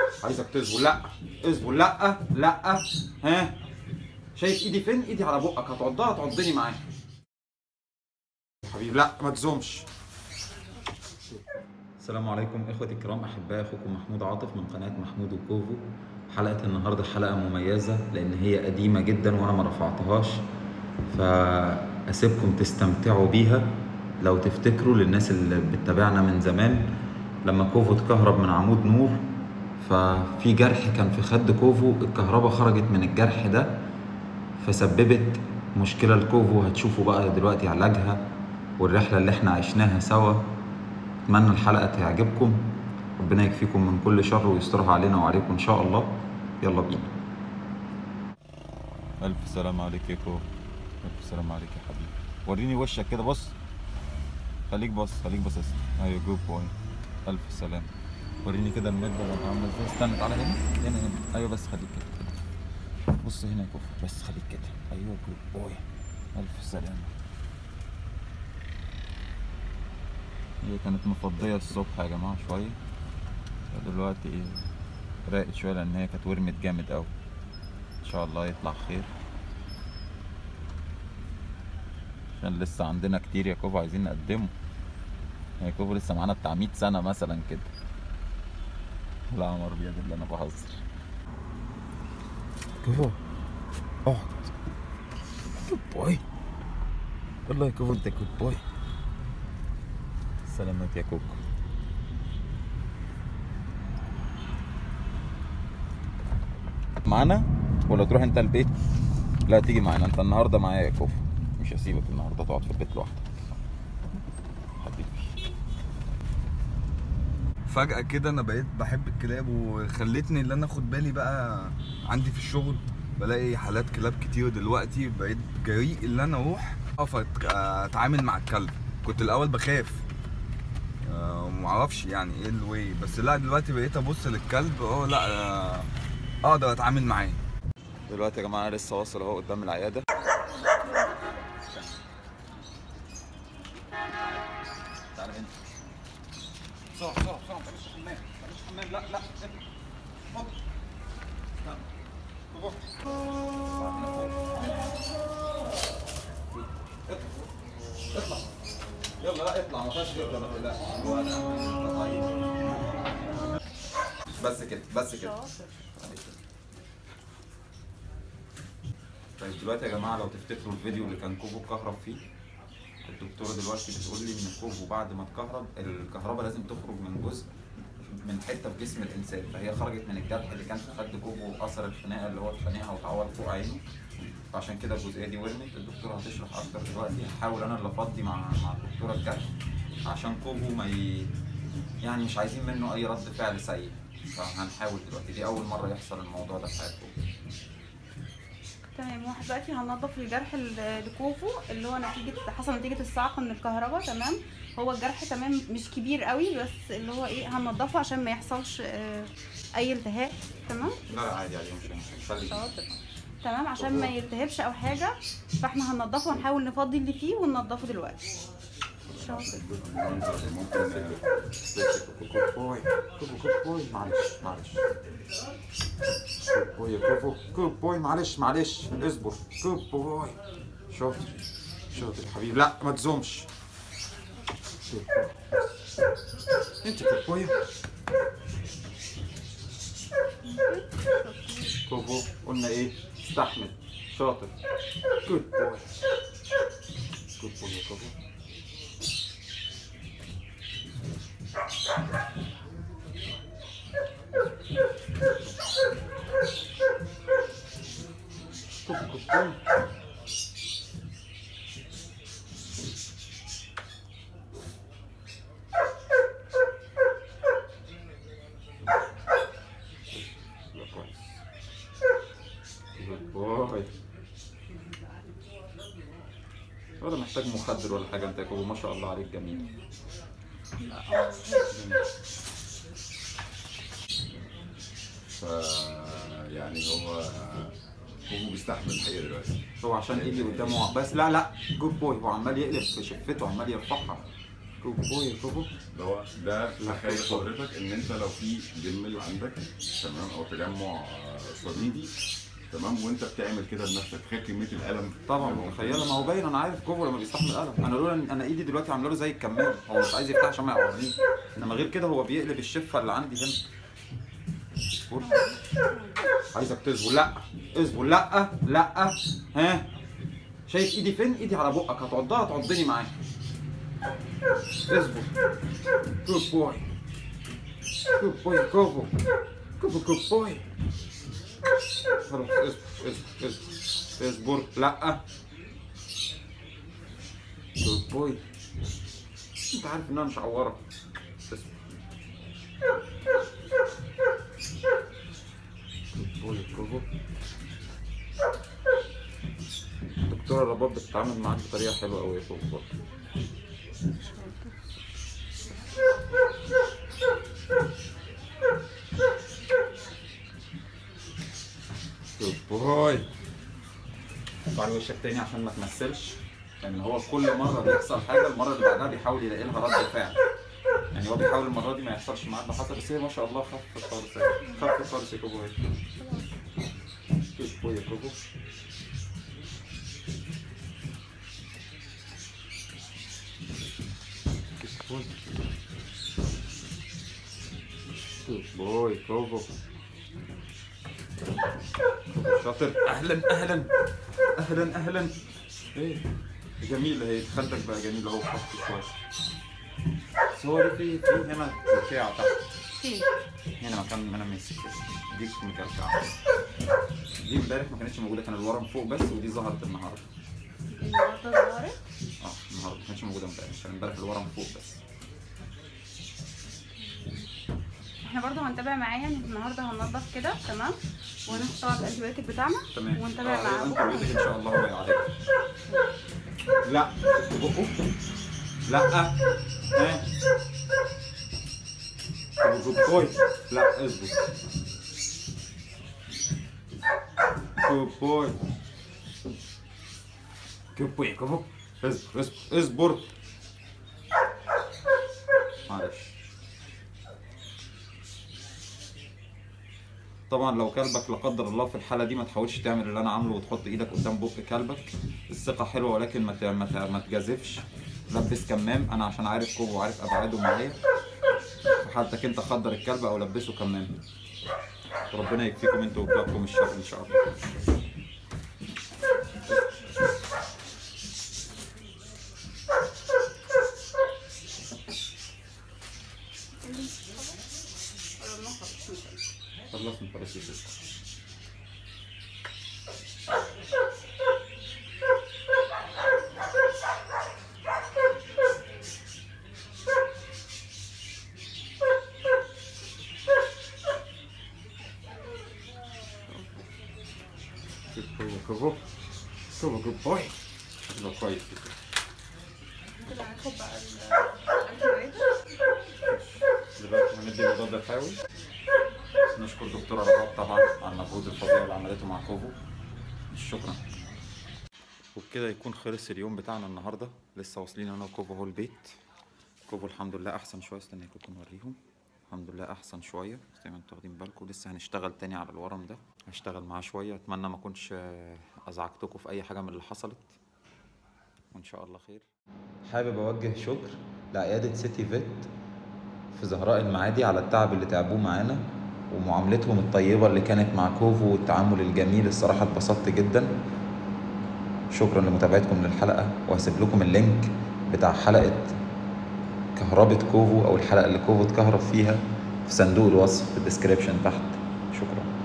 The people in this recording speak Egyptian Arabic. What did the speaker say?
عايزك تصبر لا اصبر لا لا ها شايف ايدي فين ايدي على بقك هتعضها تعضني معاها يا حبيبي لا ما تزومش السلام عليكم اخوتي الكرام احبائي اخوكم محمود عاطف من قناه محمود وكوفو حلقه النهارده حلقه مميزه لان هي قديمه جدا وانا ما رفعتهاش فاسيبكم تستمتعوا بيها لو تفتكروا للناس اللي بتتابعنا من زمان لما كوفو اتكهرب من عمود نور ففي جرح كان في خد كوفو الكهرباء خرجت من الجرح ده فسببت مشكلة لكوفو هتشوفوا بقى دلوقتي علاجها والرحلة اللي احنا عشناها سوا اتمنى الحلقة تعجبكم ربنا يكفيكم من كل شر ويسترها علينا وعليكم ان شاء الله يلا بينا الف سلام عليك يا كوفو الف سلام عليك يا حبيبي وريني وشك كده بص خليك بص خليك بص ايوه جود بوي الف سلام وريني كده المدة وانت عامله ازاي استنى تعالى هنا هنا هنا ايوه بس خليك كده كده بص هنا يا كوفو بس خليك كده ايوه جود بوي الف سلامة هي كانت مفضية الصبح يا جماعة شوية دلوقتي ايه راقت شوية لأن هي كانت ورمت جامد أوي إن شاء الله يطلع خير عشان لسه عندنا كتير يا كوفو عايزين نقدمه يا كوفو لسه معانا بتاع 100 سنة مثلا كده لا يا عمر بيد اللي أنا بهزر كوفو اقعد جود بوي والله يا كوفو انت جود بوي سلامات يا كوكو معانا ولا تروح انت البيت لا تيجي معانا انت النهارده معايا يا كوفو مش هسيبك النهارده تقعد في البيت لوحدك حبيبي فجأة كده أنا بقيت بحب الكلاب وخلتني اللي أنا أخد بالي بقى عندي في الشغل بلاقي حالات كلاب كتير دلوقتي بقيت جريء اللي أنا أروح أقف أت- أتعامل مع الكلب كنت الأول بخاف آه، ومعرفش يعني إيه الواي بس لا دلوقتي بقيت أبص للكلب أه لا آه، أقدر أتعامل معاه دلوقتي يا جماعه انا لسه واصل اهو قدام العياده تعالى هنا بسرعه بسرعه بسرعه بلاش الحمام بلاش الحمام لا لا اطلع خد استنى. فوق. اطلع هنا فوق. اطلع اطلع يلا لا اطلع ما فيهاش تقدر ما تقلقش هو انا طيب. بس كده بس كده طيب دلوقتي يا جماعه لو تفتكروا الفيديو اللي كان كوفو اتكهرب فيه الدكتوره دلوقتي بتقول لي ان كوفو بعد ما اتكهرب الكهرباء لازم تخرج من جزء من حته في جسم الانسان فهي خرجت من الجرح اللي كان في خد كوفو اثر الخناقه اللي هو اتخانقها واتعور فوق عينه فعشان كده الجزئيه دي ورمت الدكتوره هتشرح اكتر دلوقتي هحاول انا اللي افضي مع مع الدكتوره الجرح عشان كوفو ما ي... يعني مش عايزين منه اي رد فعل سيء فهنحاول دلوقتي دي اول مره يحصل الموضوع ده في حياه كوفو تمام واحد دلوقتي هننضف الجرح ال- لكوفو اللي هو نتيجة حصل نتيجة الصعقة من الكهرباء تمام هو الجرح تمام مش كبير قوي بس اللي هو ايه هننضفه عشان ما يحصلش آه، اي التهاب تمام لا لا عادي عادي مش مش هنخلي شاطر تمام عشان ما يلتهبش او حاجة فاحنا هننضفه ونحاول نفضي اللي فيه وننضفه دلوقتي شاطر جود بوي كوفو جود بوي معلش معلش جود بوي يا كوفو جود بوي معلش معلش اصبر جود بوي شاطر شاطر يا حبيبي لا ما تزومش good boy. انت جود بوي كوفو قلنا ايه استحمل شاطر جود بوي جود بوي يا كوفو كوفو جود بوي يا كويس جود بوي ولا محتاج مخدر ولا حاجه انت يا كوبو ما شاء الله عليك جميل ف يعني هو هو بيستحمل الحقيقه دلوقتي هو عشان ايدي قدامه بس لا لا جود بوي هو عمال يقلب في شفته عمال يرفعها كوفو بوي كوفو ده هو ده تخيل حضرتك ان انت لو في جيم عندك تمام او تجمع آه، صليبي تمام وانت بتعمل كده بنفسك تخيل كميه الالم طبعا اللي متخيله ما هو باين انا عارف كوفو لما بيستحمل الم انا لولا إن انا ايدي دلوقتي عامله له زي الكمام هو مش عايز يفتح عشان ما يعورنيش انما غير كده هو بيقلب الشفه اللي عندي هنا اصبر عايزك تصبر لا اصبر لا لا ها شايف ايدي فين ايدي على بقك هتعضها تعضني معاك اصبر جود بوي جود بوي كوفو كوفو جود بوي خلاص اصبر اصبر اصبر اصبر لا جود بوي انت عارف ان انا مش هعورك اصبر جود بوي كوفو دكتورة رباب بتتعامل معاك بطريقة حلوة أوي يا كوفو برضه. جود بوي طبعا وشك تاني عشان ما تمثلش يعني هو كل مره بيحصل حاجه المره اللي بعدها بيحاول يلاقي لها رد فعل يعني هو بيحاول المره دي ما يحصلش معاه اللي حصل بس هي ما شاء الله خفت خالص يعني. خفت خالص يا كوبو جود بوي يا كوبو جود بوي جود بوي كوبو شاطر اهلا اهلا اهلا اهلا ايه جميلة هي خدك بقى جميلة اهو خفت شوية بس هو ده في في هنا تركيعة تحت فين؟ هنا مكان ما انا ماسك كده. دي مكركعة دي امبارح ما كانتش موجودة كان الورم فوق بس ودي ظهرت النهاردة النهارده ظهرت اه النهاردة ما كانتش موجودة امبارح كان امبارح الورم فوق بس احنا برضو هنتابع معايا إن النهارده هننضف كده تمام وناخد طبعا الانتيبيوتيك بتاعنا تمام ونتابع آه، معاهم انت بإيدك ان شاء الله هو يعالجك لا بقه لا ها جود بوي لا اصبر جود بوي جود بوي كفو اصبر اصبر اصبر معلش طبعا لو كلبك لا قدر الله في الحاله دي ما تحاولش تعمل اللي انا عامله وتحط ايدك قدام بق كلبك الثقه حلوه ولكن ما ت- ما ت- ما تجازفش لبس كمام انا عشان عارف كوبو وعارف ابعاده معايا في حالتك انت خدر الكلب او لبسه كمام ربنا يكفيكم انتوا وبلادكم الشر ان شاء الله خلصنا خلاص يا ستي. Good boy, كوبو كوبو جود بوي يبقى كويس كده. كده هناخد بقى ال- الانتيبيوتيك دلوقتي هندي مضاد الحيوي نشكر دكتورة رباب طبعا على المجهود الفظيع اللي عملته مع كوفو شكرا وبكده يكون خلص اليوم بتاعنا النهارده لسه واصلين انا وكوفو هو البيت كوفو الحمد لله احسن شويه استنى كوكو نوريهم الحمد لله احسن شويه زي ما انتوا واخدين بالكم لسه هنشتغل تاني على الورم ده هشتغل معاه شويه اتمنى ما اكونش آه، ازعجتكم في اي حاجه من اللي حصلت وان شاء الله خير حابب اوجه شكر لعياده سيتي فيت في زهراء المعادي على التعب اللي تعبوه معانا ومعاملتهم الطيبة اللي كانت مع كوفو والتعامل الجميل الصراحة اتبسطت جدا شكرا لمتابعتكم للحلقة وهسيب لكم اللينك بتاع حلقة كهربة كوفو أو الحلقة اللي كوفو اتكهرب فيها في صندوق الوصف في الديسكريبشن تحت شكرا